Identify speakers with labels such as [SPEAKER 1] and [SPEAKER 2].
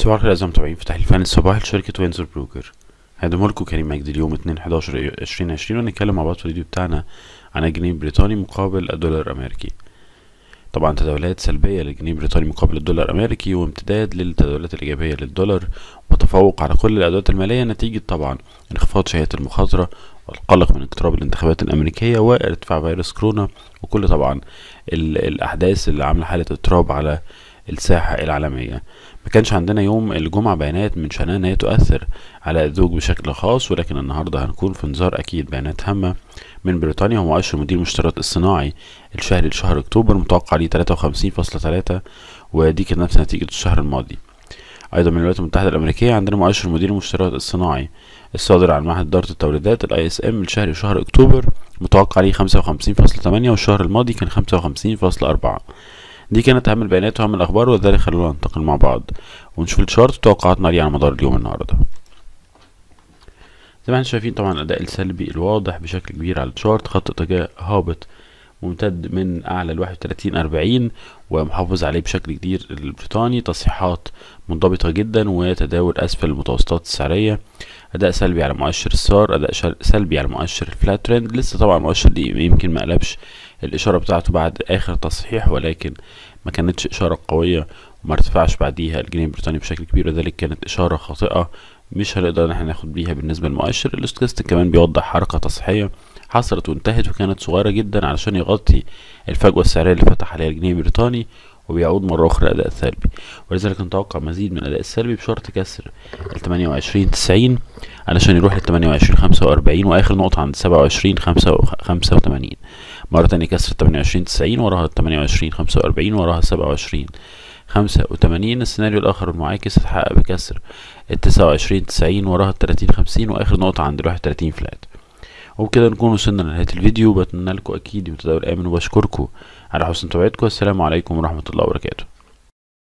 [SPEAKER 1] صباح الخير أعزائي المتابعين في تحليل فني الصباح لشركة وينزر بروكر هقدم لكم كريم مجدي اليوم 2 11 2020 ونتكلم مع بعض في الفيديو بتاعنا عن الجنيه البريطاني مقابل الدولار الأمريكي طبعا تداولات سلبية للجنيه البريطاني مقابل الدولار الأمريكي وامتداد للتداولات الإيجابية للدولار وتفوق على كل الأدوات المالية نتيجة طبعا انخفاض شهية المخاطرة والقلق من اقتراب الانتخابات الأمريكية وارتفاع فيروس كورونا وكل طبعا الأحداث اللي عاملة حالة اضطراب على الساحة العالمية ما كانش عندنا يوم الجمعة بيانات من شأنها ان هي تؤثر على الزوج بشكل خاص ولكن النهاردة هنكون في انذار اكيد بيانات هامة من بريطانيا هو مؤشر مدير المشتريات الصناعي الشهري لشهر اكتوبر متوقع عليه تلاتة وخمسين فاصلة تلاتة ودي كانت نفس نتيجة الشهر الماضي ايضا من الولايات المتحدة الامريكية عندنا مؤشر مدير المشتريات الصناعي الصادر عن معهد إدارة التوريدات الاي اس ام الشهري شهر اكتوبر متوقع عليه خمسة وخمسين فاصلة تمانية والشهر الماضي كان خمسة وخمسين فاصلة أربعة دي كانت اهم البيانات واهم الاخبار وذلك خلونا ننتقل مع بعض ونشوف الشارت وتوقعاتنا ليه على مدار اليوم النهارده زي ما احنا شايفين طبعا الاداء السلبي الواضح بشكل كبير على الشارت خط اتجاه هابط ممتد من اعلى ال 31 40 ومحافظ عليه بشكل كبير البريطاني تصحيحات منضبطة جدا وتداول اسفل المتوسطات السعرية اداء سلبي على مؤشر السار اداء سلبي على مؤشر الفلات ترند لسه طبعا المؤشر دي يمكن ما قلبش الاشاره بتاعته بعد اخر تصحيح ولكن ما كانتش اشاره قويه وما ارتفعش بعديها الجنيه البريطاني بشكل كبير وذلك كانت اشاره خاطئه مش هنقدر ان احنا ناخد بيها بالنسبه للمؤشر الاستوكاستيك كمان بيوضح حركه تصحيحيه حصلت وانتهت وكانت صغيره جدا علشان يغطي الفجوه السعريه اللي فتح عليها الجنيه البريطاني وبيعود مرة أخرى الأداء السلبي ولذلك نتوقع مزيد من الأداء السلبي بشرط كسر ال 28 90 علشان يروح لل 28 45 وآخر نقطة عند 27 85 مرة تانية كسر ال 28 90 وراها ال 28 45 وراها 27 85 السيناريو الآخر المعاكس اتحقق بكسر ال 29 90 وراها ال 30 50 وآخر نقطة عند ال 31 فلات وبكده نكون وصلنا لنهاية الفيديو بتمنى لكم أكيد متداول آمن وبشكركم على حسن متابعتكم السلام عليكم ورحمة الله وبركاته